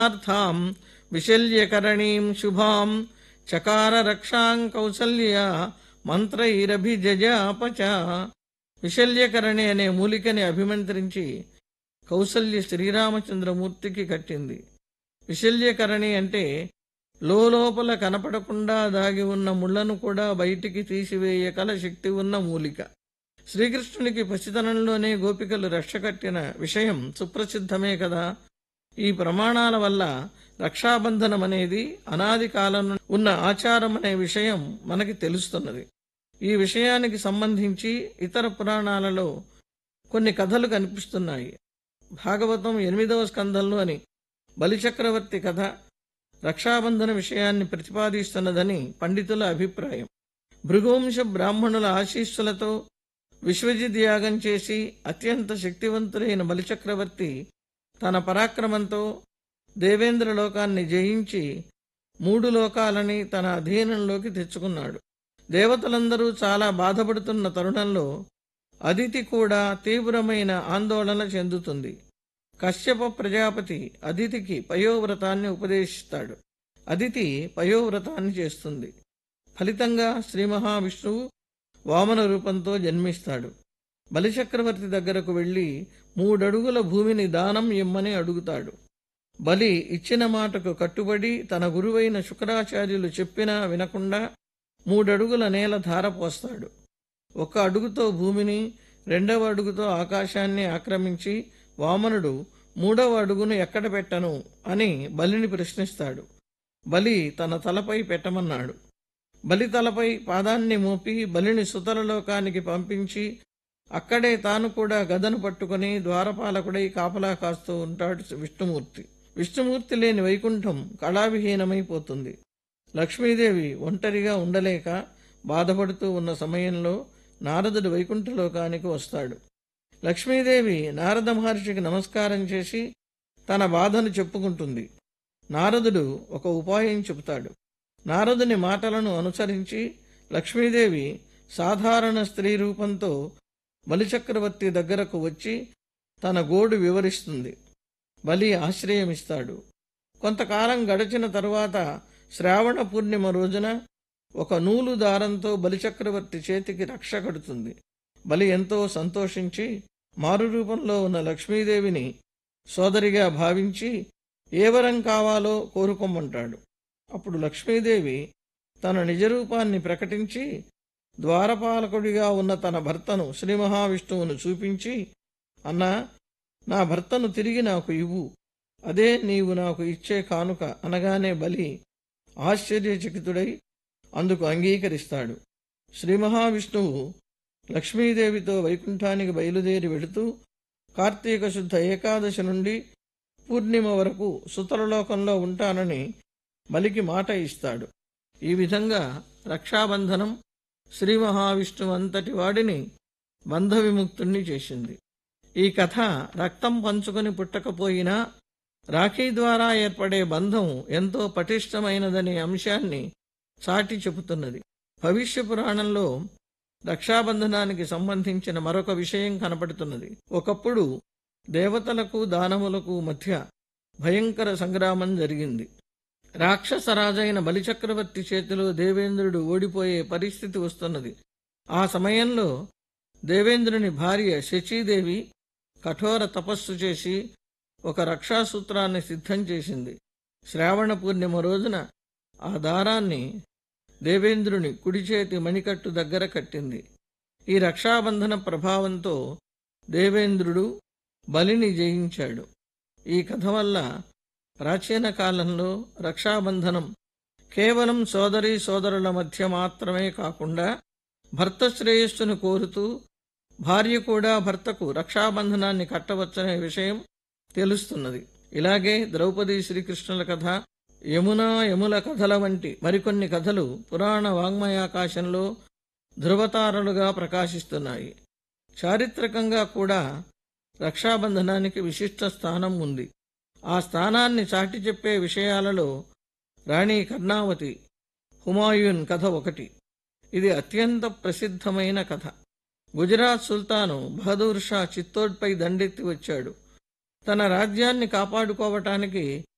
అర్థాం విశల్యకరణీం శుభాం చకార రక్షాం కౌసల్య మంత్రైరభిజజాపచ విశల్యకరణి అనే మూలికని అభిమంత్రించి కౌసల్య శ్రీరామచంద్రమూర్తికి కట్టింది విశల్యకరణి అంటే లోపల కనపడకుండా దాగి ఉన్న ముళ్లను కూడా బయటికి తీసివేయగల శక్తి ఉన్న మూలిక శ్రీకృష్ణునికి పసితనంలోనే గోపికలు రక్ష కట్టిన విషయం సుప్రసిద్ధమే కదా ఈ ప్రమాణాల వల్ల రక్షాబంధనం అనేది అనాది కాలం నుండి ఉన్న ఆచారం అనే విషయం మనకి తెలుస్తున్నది ఈ విషయానికి సంబంధించి ఇతర పురాణాలలో కొన్ని కథలు కనిపిస్తున్నాయి భాగవతం ఎనిమిదవ స్కంధంలోని బలిచక్రవర్తి కథ రక్షాబంధన విషయాన్ని ప్రతిపాదిస్తున్నదని పండితుల అభిప్రాయం భృగువంశ బ్రాహ్మణుల ఆశీస్సులతో విశ్వజిత్ యాగం చేసి అత్యంత శక్తివంతులైన బలిచక్రవర్తి తన పరాక్రమంతో దేవేంద్ర లోకాన్ని జయించి మూడు లోకాలని తన అధీనంలోకి తెచ్చుకున్నాడు దేవతలందరూ చాలా బాధపడుతున్న తరుణంలో అదితి కూడా తీవ్రమైన ఆందోళన చెందుతుంది కశ్యప ప్రజాపతి అదితికి పయోవ్రతాన్ని ఉపదేశిస్తాడు అదితి పయోవ్రతాన్ని చేస్తుంది ఫలితంగా శ్రీ మహావిష్ణువు వామన రూపంతో జన్మిస్తాడు బలిచక్రవర్తి దగ్గరకు వెళ్లి మూడడుగుల భూమిని దానం ఇమ్మని అడుగుతాడు బలి ఇచ్చిన మాటకు కట్టుబడి తన గురువైన శుక్రాచార్యులు చెప్పినా వినకుండా మూడడుగుల నేల ధారపోస్తాడు ఒక అడుగుతో భూమిని రెండవ అడుగుతో ఆకాశాన్ని ఆక్రమించి వామనుడు మూడవ అడుగును ఎక్కడ పెట్టను అని బలిని ప్రశ్నిస్తాడు బలి తన తలపై పెట్టమన్నాడు బలి తలపై పాదాన్ని మోపి బలిని సుతలలోకానికి పంపించి అక్కడే తాను కూడా గదను పట్టుకుని ద్వారపాలకుడై కాపలా కాస్తూ ఉంటాడు విష్ణుమూర్తి విష్ణుమూర్తి లేని వైకుంఠం కళావిహీనమైపోతుంది లక్ష్మీదేవి ఒంటరిగా ఉండలేక బాధపడుతూ ఉన్న సమయంలో నారదుడు వైకుంఠలోకానికి వస్తాడు లక్ష్మీదేవి నారద మహర్షికి నమస్కారం చేసి తన బాధను చెప్పుకుంటుంది నారదుడు ఒక ఉపాయం చెబుతాడు నారదుని మాటలను అనుసరించి లక్ష్మీదేవి సాధారణ స్త్రీ రూపంతో బలిచక్రవర్తి దగ్గరకు వచ్చి తన గోడు వివరిస్తుంది బలి ఆశ్రయమిస్తాడు కొంతకాలం గడిచిన తరువాత శ్రావణ పూర్ణిమ రోజున ఒక నూలు దారంతో బలిచక్రవర్తి చేతికి రక్ష కడుతుంది బలి ఎంతో సంతోషించి మారు రూపంలో ఉన్న లక్ష్మీదేవిని సోదరిగా భావించి ఏ వరం కావాలో కోరుకోమంటాడు అప్పుడు లక్ష్మీదేవి తన నిజరూపాన్ని ప్రకటించి ద్వారపాలకుడిగా ఉన్న తన భర్తను శ్రీ మహావిష్ణువును చూపించి అన్నా నా భర్తను తిరిగి నాకు ఇవ్వు అదే నీవు నాకు ఇచ్చే కానుక అనగానే బలి ఆశ్చర్యచకితుడై అందుకు అంగీకరిస్తాడు శ్రీ మహావిష్ణువు లక్ష్మీదేవితో వైకుంఠానికి బయలుదేరి వెళుతూ కార్తీక శుద్ధ ఏకాదశి నుండి పూర్ణిమ వరకు సుతరలోకంలో ఉంటానని బలికి మాట ఇస్తాడు ఈ విధంగా రక్షాబంధనం శ్రీ మహావిష్ణువు అంతటి వాడిని బంధ విముక్తుణ్ణి చేసింది ఈ కథ రక్తం పంచుకొని పుట్టకపోయినా రాఖీ ద్వారా ఏర్పడే బంధం ఎంతో పటిష్టమైనదనే అంశాన్ని చాటి చెబుతున్నది భవిష్య పురాణంలో రక్షాబంధనానికి సంబంధించిన మరొక విషయం కనపడుతున్నది ఒకప్పుడు దేవతలకు దానవులకు మధ్య భయంకర సంగ్రామం జరిగింది రాక్షసరాజైన బలిచక్రవర్తి చేతిలో దేవేంద్రుడు ఓడిపోయే పరిస్థితి వస్తున్నది ఆ సమయంలో దేవేంద్రుని భార్య శచీదేవి కఠోర తపస్సు చేసి ఒక రక్షాసూత్రాన్ని సిద్ధం చేసింది శ్రావణ పూర్ణిమ రోజున ఆ దారాన్ని దేవేంద్రుని కుడి చేతి మణికట్టు దగ్గర కట్టింది ఈ రక్షాబంధన ప్రభావంతో దేవేంద్రుడు బలిని జయించాడు ఈ కథ వల్ల ప్రాచీన కాలంలో రక్షాబంధనం కేవలం సోదరీ సోదరుల మధ్య మాత్రమే కాకుండా భర్త శ్రేయస్సును కోరుతూ భార్య కూడా భర్తకు రక్షాబంధనాన్ని కట్టవచ్చనే విషయం తెలుస్తున్నది ఇలాగే ద్రౌపది శ్రీకృష్ణుల కథ యమునా యముల కథల వంటి మరికొన్ని కథలు పురాణ వాంగ్మయాకాశంలో ధృవతారలుగా ప్రకాశిస్తున్నాయి చారిత్రకంగా కూడా రక్షాబంధనానికి విశిష్ట స్థానం ఉంది ఆ స్థానాన్ని చాటి చెప్పే విషయాలలో రాణి కర్ణావతి హుమాయూన్ కథ ఒకటి ఇది అత్యంత ప్రసిద్ధమైన కథ గుజరాత్ సుల్తాను బహదూర్ షా చిత్తోడ్పై దండెత్తి వచ్చాడు తన రాజ్యాన్ని కాపాడుకోవటానికి